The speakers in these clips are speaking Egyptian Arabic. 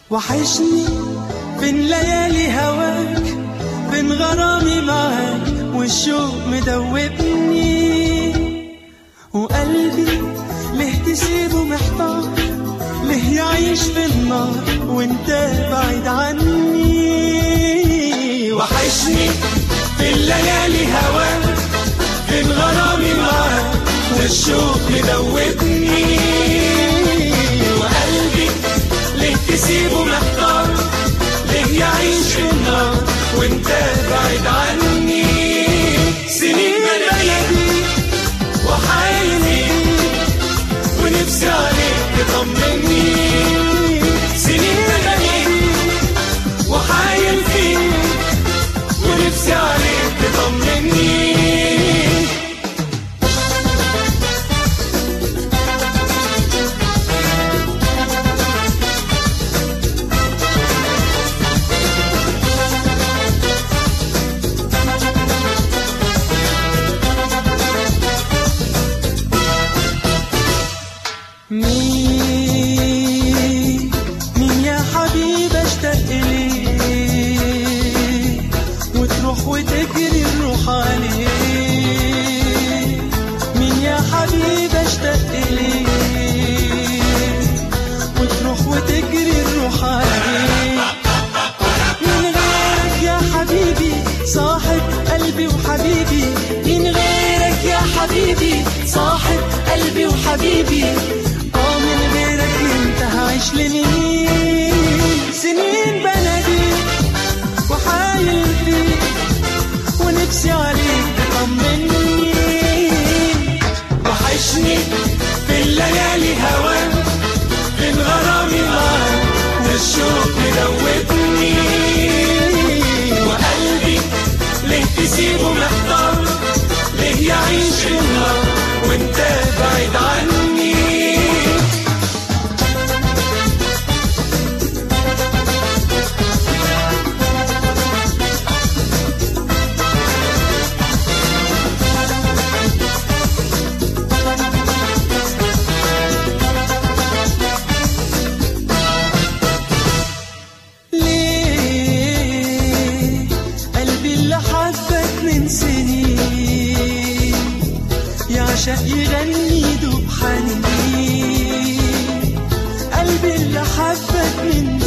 وحشني بين ليالي هواك بين غرامي معاك والشوق مدوبني وقلبي ليه تسيبه محتار ليه يعيش في النار وانت بعيد عني وحشني بين ليالي هواك بين غرامي معاك والشوق مدوبني وقلبي ليه تسيبه محتار ليه يعيش في النار وانت بعيد عني سنين بلدي وحياتي ونفسي عليك تطمني سنين بلدي وحايل فيك ونفسي عليك تطمني مين مين يا حبيبي اشتاق إليه وتروح وتجري الروح عليه مين يا حبيبي اشتاق إليه وتروح وتجري الروح عليه من غيرك يا حبيبي صاحب قلبي وحبيبي من غيرك يا حبيبي صاحب قلبي وحبيبي اه من غيرك انت هعيش لمين سنين بنادي وحايل فيك ونفسي عليك تطمني وحشني في الليالي هواك بين غرامي معاك والشوق مدوبني وقلبي ليه تسيبه محتار ليه يعيش في النار وانت بعيد عني ليه قلبي اللي حبك من سنين يعشق يغني دوب حنين قلبي اللي حبك من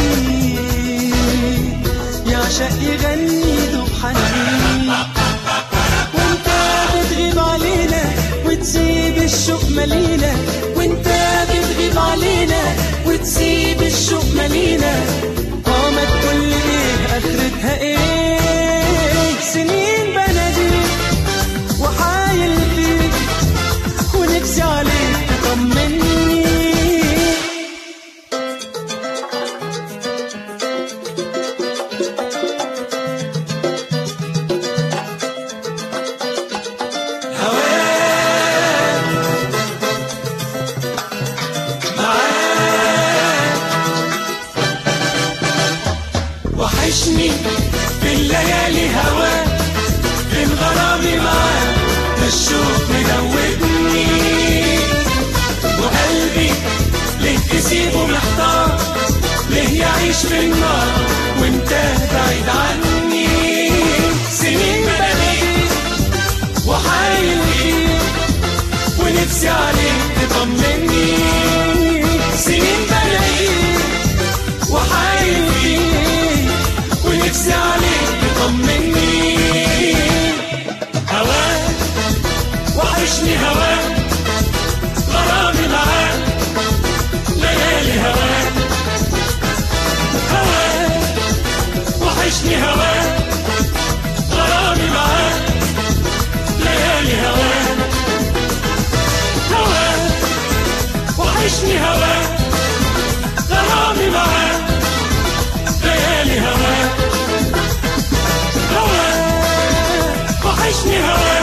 سنين يعشق يغني دوب حنين وانت بتغيب علينا وتسيب الشوق ملينا وانت بتغيب علينا وتسيب الشوق ملينا اه ما تقول لي ايه اخرتها ايه سنين بناديك وحايل فيك ونفسي عليك تطمني وحشني في الليالي هواك في غرامي معاك الشوق مدوبني وقلبي ليه تسيبه محتار ليه يعيش في النار وانت بعيد عني سنين بلاقيك وحايل فيك ونفسي عليك تطمني سنين بلاقيك وحايل فيك ونفسي عليك تطمني هواك وحشني هواك غرامي معاك ليالي هواك هواك وحشني هواك غرامي معاك ليالي هواك هواك وحشني هواك غرامي معاك ليالي هواك هواك وحشني هواك